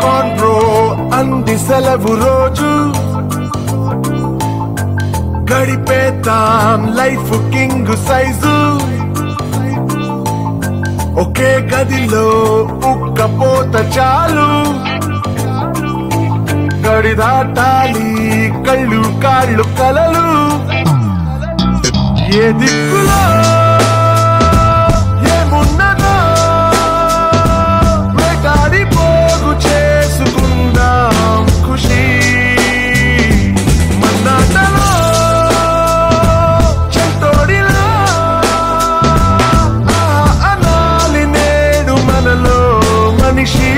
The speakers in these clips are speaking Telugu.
కమాన్ బ్రో అంది సెలవు రోజు గడిపేతాం లైఫ్ కింగ్ సైజు ఒకే గదిలో ఉక్కపోత చాలు గడి దాటాలి కళ్ళు కాళ్ళు కలలు ఏ దిక్కులో ఏమున్నదో వేటాడి పోగు చేసుకుందాం ఖుషి మన్నాటలో చెంతోడిలో ఆహా అనాలి నేడు మనలో మనిషి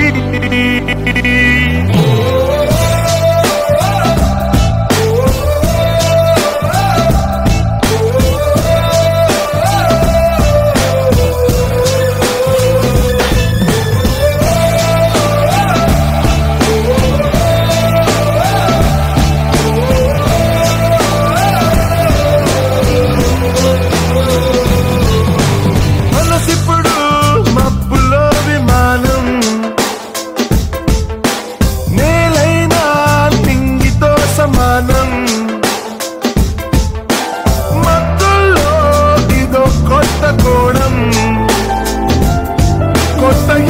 మనసిప్పుడు మబ్బులో విమానం నేలైనా తింగితో సమానం మత్తుల్లో ఇదో కొత్త కోణం కొత్త